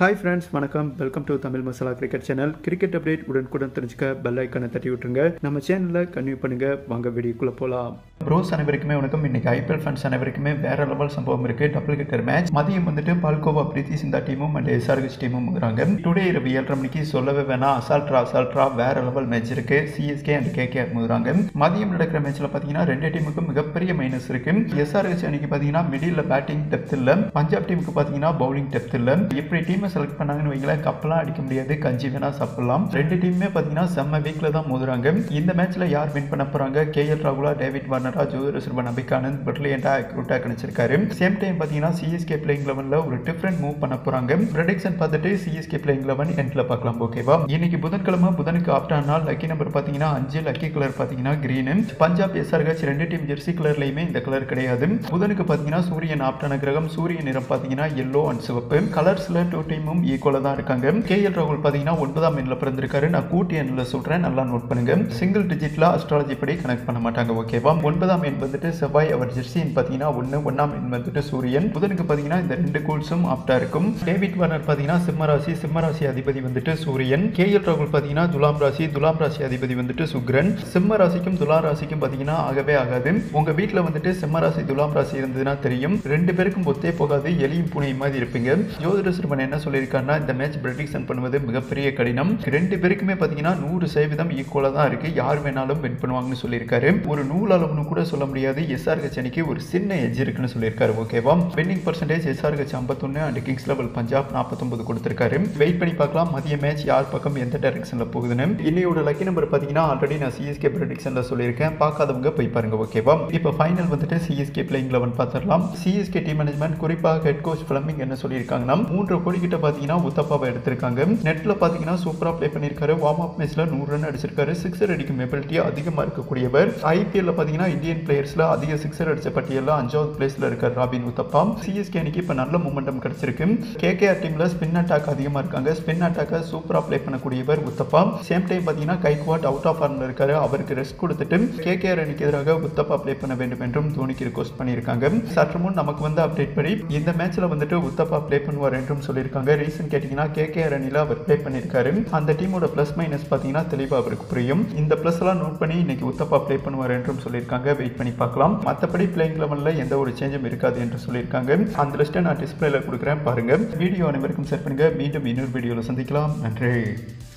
hi friends வணக்கம் welcome to Tamil Masala cricket channel cricket update உடனுக்குடன் தெரிஞ்சுக்க பெல் ஐக்கனை தட்டி விட்டுருங்க நம்ம சேனலில் கன்வியூ பண்ணுங்க வாங்க வீடியோக்குள்ளே போகலாம் ப்ரோஸ் அனைவருக்குமே வணக்கம் இன்னைக்கு ஐபிஎல் ஃபேன்ஸ் அனைவருக்குமே வேற லெவல் சம்பவம் இருக்கு டபுள் கிரிக்கெட் மேட்ச் மதியம் வந்துட்டு பால்கோவா பிரீத்தி சிந்தா டீமும் அண்ட் எஸ்ஆர்ஹெச் டீமும் இருக்கிறாங்க டுடே இரவு ஏழரை மணிக்கு சொல்லவே வேணாம் அசால்ட்ரா அசால்ட்ரா வேற லெவல் மேட்ச் இருக்கு சிஎஸ்கே அண்ட் கேகேஆர் முதுறாங்க மதியம் நடக்கிற மேட்ச்ல பார்த்தீங்கன்னா ரெண்டு டீமுக்கும் மிகப்பெரிய மைனஸ் இருக்கு எஸ்ஆர்ஹெச் அன்னைக்கு பார்த்தீங்கன்னா மிடில் பேட்டிங் டெப்த் இல்ல பஞ்சாப் டீமுக்கு பார்த்தீங்கன்னா பவுலிங் டெப்த் இல்ல இப்படி டீமை செலக்ட் பண்ணாங்கன்னு வைங்களேன் கப்பெல்லாம் அடிக்க முடியாது கஞ்சி வேணா சாப்பிடலாம் ரெண்டு டீமுமே பார்த்தீங்கன்னா செம்ம வீக்ல தான் மோதுறாங்க இந்த மேட்ச்ல யார் வின் பண்ண போறாங்க கே எல் ராகுலா டேவிட் வார்னரா ஜோதிர சுர்பன் அபிகானந்த் பிரில்லியண்டா அக்ரூட்டா கணிச்சிருக்காரு சேம் டைம் பார்த்தீங்கன்னா சிஎஸ்கே பிளேயிங் லெவனில் ஒரு டிஃப்ரெண்ட் மூவ் பண்ண போறாங்க ப்ரெடிக்ஷன் பார்த்துட்டு சிஎஸ்கே பிளேயிங் லெவன் எண்ட்ல பார்க்கலாம் ஓகேவா இன்னைக்கு புதன்கிழமை புதனுக்கு ஆஃப்டர் நாள் லக்கி நம்பர் பார்த்தீங்கன்னா அஞ்சு லக்கி கலர் பார்த்தீங்கன்னா கிரீன் பஞ்சாப் எஸ்ஆர்ஹெச் ரெண்டு டீம் ஜெர்சி கலர்லையுமே இந்த கலர் கிடையாது புதனுக்கு பார்த்தீங்கன்னா சூரியன் ஆப்டான கிரகம் சூரிய நிறம் பார்த்தீங்கன்னா எல்லோ அண்ட் சிவப்பு கலர்ஸ்ல டூ டீமும் ஈக்குவலாக தான் இருக்காங்க கே எல் ராகுல் பார்த்தீங்கன்னா ஒன்பதாம் எண்ணில் பிறந்திருக்காரு நான் கூட்டி எண்ணில் சொல்றேன் நல்லா நோட் பண்ணுங்க சிங்கிள் டிஜிட்ல அஸ்ட்ராலஜி படி கனெக்ட் பண்ண மாட்டாங்க ஓகேவா ஒன்பதாம் எண் வந்துட்டு செவ்வாய் அவர் ஜெர்சின்னு பார்த்தீங்கன்னா ஒன்று ஒன்றாம் எண் வந்துட்டு சூரியன் புதனுக்கு பார்த்தீங்கன்னா இந்த ரெண்டு கோல்ஸும் ஆப்டா இருக்கும் டேவிட் வார்னர் பார்த்தீங்கன்னா சிம்மராசி சிம்மராசி அதிபதி வந்துட்டு சூரியன் கே எல் ராகுல் பார்த்தீங்கன்னா துலாம் ராசி துலாம் ராசி அதிபதி வந்துட்டு சுக்ரன் சிம்ம ராசிக்கும் துலாம் ராசிக்கும் பார்த்தீங்கன்னா ஆகவே ஆகாது உங்க வீட்டில் வந்துட்டு சிம்ம ராசி துலாம் ராசி இருந்ததுன்னா தெரியும் ரெண்டு பேருக்கும் ஒத்தே போகாது எலியும் பூனையும் மாதிரி இருப்பீங்க ஜோதிட சிறுவன் என்ன சொல்லியிருக்காருன்னா இந்த மேட்ச் ப்ரெடிக்ஷன் பண்ணுவது மிகப்பெரிய கடினம் ரெண்டு பேருக்குமே பார்த்தீங்கன்னா நூறு சதவீதம் ஈக்குவலாக தான் இருக்கு யார் வேணாலும் வின் பண்ணுவாங்கன்னு சொல்லியிருக்காரு ஒரு நூல் அளவுன்னு கூட சொல்ல முடியாது எஸ்ஆர்ஹெச் அணிக்கு ஒரு சின்ன எஜ் இருக்குன்னு சொல்லியிருக்காரு ஓகேவா வின்னிங் பர்சன்டேஜ் எஸ்ஆர்ஹெச் ஐம்பத்தொன்று அண்ட் கிங்ஸ் லெவல் பஞ்சாப் நாற்பத்தொன்பது கொடுத்திருக்காரு வெயிட் பண்ணி பார்க்கலாம் மதிய மேட்ச் யார் பக்கம் எந்த டைரக்ஷனில் போகுதுன்னு இன்னையோட லக்கி நம்பர் பார்த்தீங்கன்னா ஆல்ரெடி நான் சிஎஸ்கே ப்ரெடிக்ஷனில் சொல்லியிருக்கேன் பார்க்காதவங்க போய் பாருங்க ஓகேவா இப்போ ஃபைனல் வந்துட்டு சிஎஸ்கே பிளேயிங் லெவன் பார்த்துடலாம் சிஎஸ்கே டீம் மேனேஜ்மெண்ட் குறிப்பாக ஹெட் கோச் ஃபிளமிங் என்ன சொல்லியிருக்காங்கன்னா மூன்று கோடி கிட்ட பார்த்தீங்கன்னா உத்தப்பாவை எடுத்திருக்காங்க நெட்டில் பார்த்தீங்கன்னா சூப்பராக ப்ளே பண்ணியிருக்காரு வார்ம் அப் மேட்ச்சில் நூறு ரன் அடிச்சிருக்காரு சிக்ஸர் அடிக்கும் எபிலிட்டி அதிகமாக இருக்கக்கூடியவர் ஐபிஎல்ல பார்த்தீங்கன்னா இந்தியன் பிளேயர்ஸில் அதிக சிக்ஸர் அடிச்ச பட்டியலில் அஞ்சாவது பிளேஸில் இருக்கார் ராபின் உத்தப்பா சிஎஸ்கே அணிக்கு இப்போ நல்ல மூமெண்டம் கிடைச்சிருக்கு கேகேஆர் டீமில் ஸ்பின் அட்டாக் அதிகமாக இருக்காங்க ஸ்பின் அட்டாக்கை சூப்பராக ப்ளே பண்ணக்கூடியவர் உத்தப்பா சேம் டைம் பார்த்தீங்கன்னா கைக்வாட் அவுட் ஆஃப் ஃபார்மில் இருக்காரு அவருக்கு ரெஸ்ட் கொடுத்துட்டு கேகேஆர் அணிக்கு எதிராக உத்தப்பா ப்ளே பண்ண வேண்டும் என்றும் தோனிக்கு ரிக்வஸ்ட் பண்ணியிருக்காங்க சற்று முன் நமக்கு வந்து அப்டேட் படி இந்த மேட்ச்ல வந்துட்டு உத்தப்பா ப்ளே பண்ணுவார் என்றும் சொல்லியிருக்காங்க ரீசன் கேட்டிங்கன்னா கேகேஆர் அணியில் அவர் ப்ளே பண்ணியிருக்காரு அந்த டீமோட ப்ளஸ் மைனஸ் பார்த்தீங்கன்னா தெளிவாக அவருக்கு புரியும் இந்த ப்ளஸ் எல்லாம் நோட் பண்ணி இன்னைக்கு உத்தப்பா ப்ளே பண்ணுவார் என்றும் சொல்லியிருக்காங்க வெயிட் பண்ணி பார்க்கலாம் மற்றபடி பிளேயிங் லெவலில் எந்த ஒரு சேஞ்சும் இருக்காது என்று சொல்லியிருக்காங்க அந்த லிஸ்ட்டை நான் டிஸ்பிளேல கொடுக்குறேன் பாருங்க வீடியோ அனைவருக்கும் செட் பண்ணுங்க மீண்டும் இன்னொரு வீடியோவில் சந்திக்கலாம் நன்றி